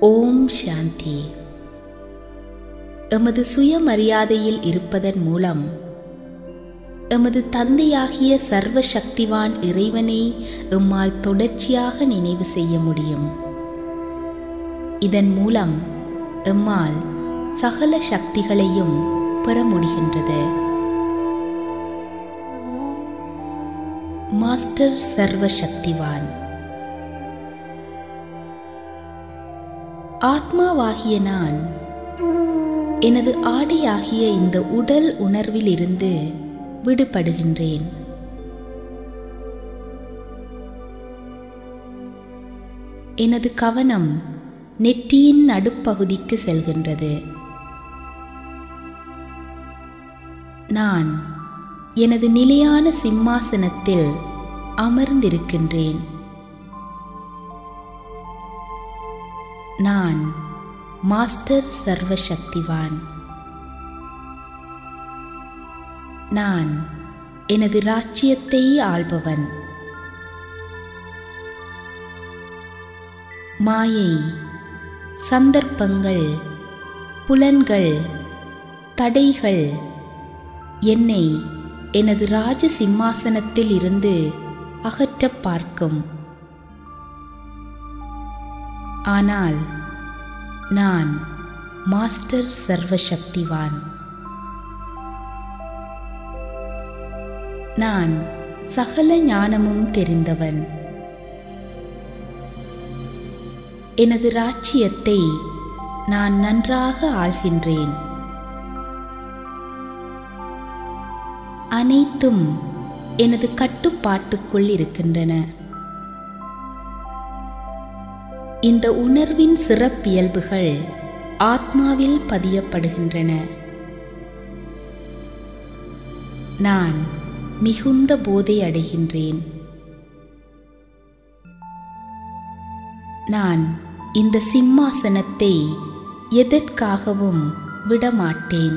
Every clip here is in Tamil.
ஓம் சாந்தி எமது சுயமரியாதையில் இருப்பதன் மூலம் எமது தந்தையாகிய சர்வ சக்திவான் இறைவனை எம்மால் தொடர்ச்சியாக நினைவு செய்ய முடியும் இதன் மூலம் எம்மால் சகல சக்திகளையும் பெற முடிகின்றது மாஸ்டர் சர்வ சக்திவான் ஆத்மாவாகிய நான் எனது ஆடையாகிய இந்த உடல் உணர்விலிருந்து விடுபடுகின்றேன் எனது கவனம் நெற்றியின் நடுப்பகுதிக்கு செல்கின்றது நான் எனது நிலையான சிம்மாசனத்தில் அமர்ந்திருக்கின்றேன் நான் மாஸ்டர் சர்வசக்திவான் நான் எனது ராஜ்யத்தை ஆள்பவன் மாயை சந்தர்ப்பங்கள் புலன்கள் தடைகள் என்னை எனது ராஜ சிம்மாசனத்தில் இருந்து அகற்றப் பார்க்கும் ஆனால் நான் மாஸ்டர் சர்வசக்திவான் நான் சகல ஞானமும் தெரிந்தவன் எனது ராஜ்யத்தை நான் நன்றாக ஆள்கின்றேன் அனைத்தும் எனது கட்டுப்பாட்டுக்குள் இருக்கின்றன இந்த உணர்வின் சிறப்பியல்புகள் ஆத்மாவில் பதியப்படுகின்றன நான் மிகுந்த போதை அடைகின்றேன் நான் இந்த சிம்மாசனத்தை எதற்காகவும் விடமாட்டேன்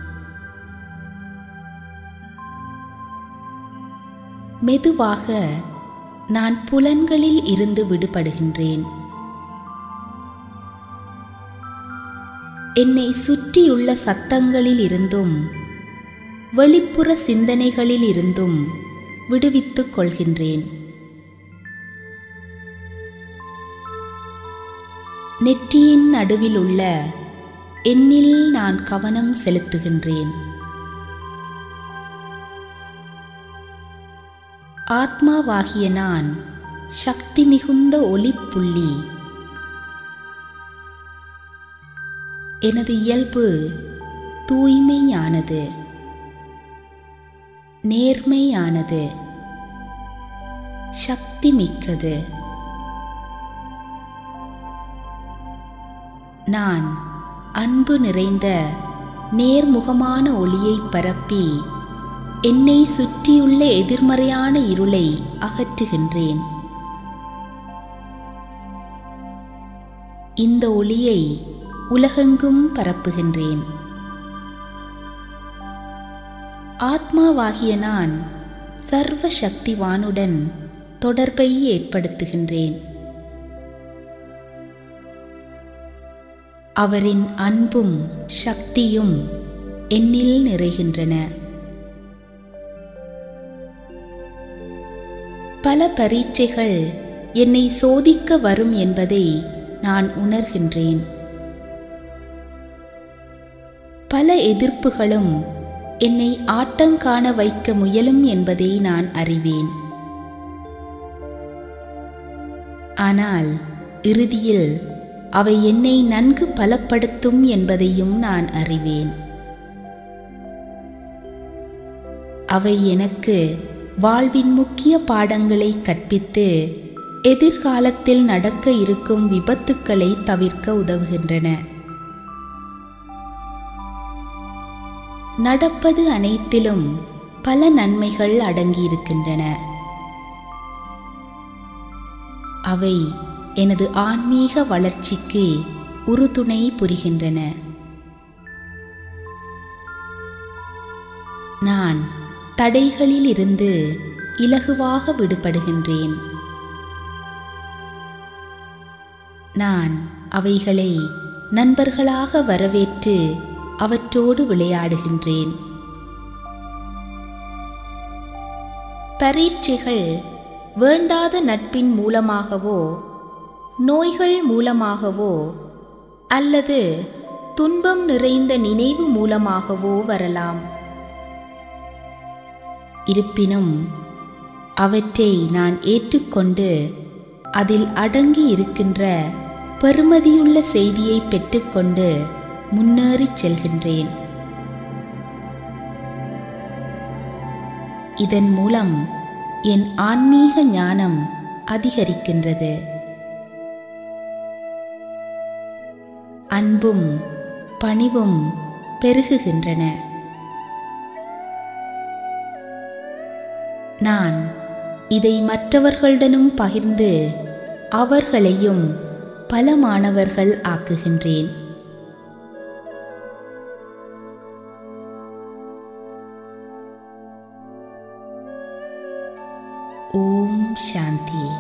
மெதுவாக நான் புலன்களில் இருந்து விடுபடுகின்றேன் என்னை சுற்றியுள்ள சத்தங்களில் இருந்தும் வெளிப்புற சிந்தனைகளில் இருந்தும் விடுவித்துக் கொள்கின்றேன் நெற்றியின் நடுவில் உள்ள என்னில் நான் கவனம் செலுத்துகின்றேன் ஆத்மாவாகிய நான் சக்தி மிகுந்த ஒளிப்புள்ளி எனது இயல்பு தூய்மையானது நேர்மையானது சக்தி மிக்கது நான் அன்பு நிறைந்த நேர்முகமான ஒளியை பரப்பி என்னை சுற்றியுள்ள எதிர்மறையான இருளை அகற்றுகின்றேன் இந்த ஒளியை உலகெங்கும் பரப்புகின்றேன் ஆத்மாவாகிய நான் சர்வ சக்திவானுடன் தொடர்பை ஏற்படுத்துகின்றேன் அவரின் அன்பும் சக்தியும் என்னில் நிறைகின்றன பல பரீட்சைகள் என்னை சோதிக்க வரும் என்பதை நான் உணர்கின்றேன் பல எதிர்ப்புகளும் என்னை ஆட்டங்காண வைக்க முயலும் என்பதை நான் அறிவேன் ஆனால் இறுதியில் அவை என்னை நன்கு பலப்படுத்தும் என்பதையும் நான் அறிவேன் அவை எனக்கு வாழ்வின் முக்கிய பாடங்களை கற்பித்து எதிர்காலத்தில் நடக்க இருக்கும் விபத்துக்களை தவிர்க்க உதவுகின்றன நடப்பது அனைத்திலும் பல நன்மைகள் அடங்கியிருக்கின்றன அவை எனது ஆன்மீக வளர்ச்சிக்கு உறுதுணை புரிகின்றன நான் தடைகளில் இருந்து இலகுவாக விடுபடுகின்றேன் நான் அவைகளை நண்பர்களாக வரவேற்று அவற்றோடு விளையாடுகின்றேன் பரீட்சைகள் வேண்டாத நட்பின் மூலமாகவோ நோய்கள் மூலமாகவோ அல்லது துன்பம் நிறைந்த நினைவு மூலமாகவோ வரலாம் இருப்பினும் அவற்றை நான் ஏற்றுக்கொண்டு அதில் அடங்கி இருக்கின்ற பெறுமதியுள்ள செய்தியை பெற்றுக்கொண்டு முன்னேறிச் செல்கின்றேன் இதன் மூலம் என் ஆன்மீக ஞானம் அதிகரிக்கின்றது அன்பும் பணிவும் பெருகுகின்றன நான் இதை மற்றவர்களுடனும் பகிர்ந்து அவர்களையும் பலமானவர்கள் ஆக்குகின்றேன் ஓம் சாந்தி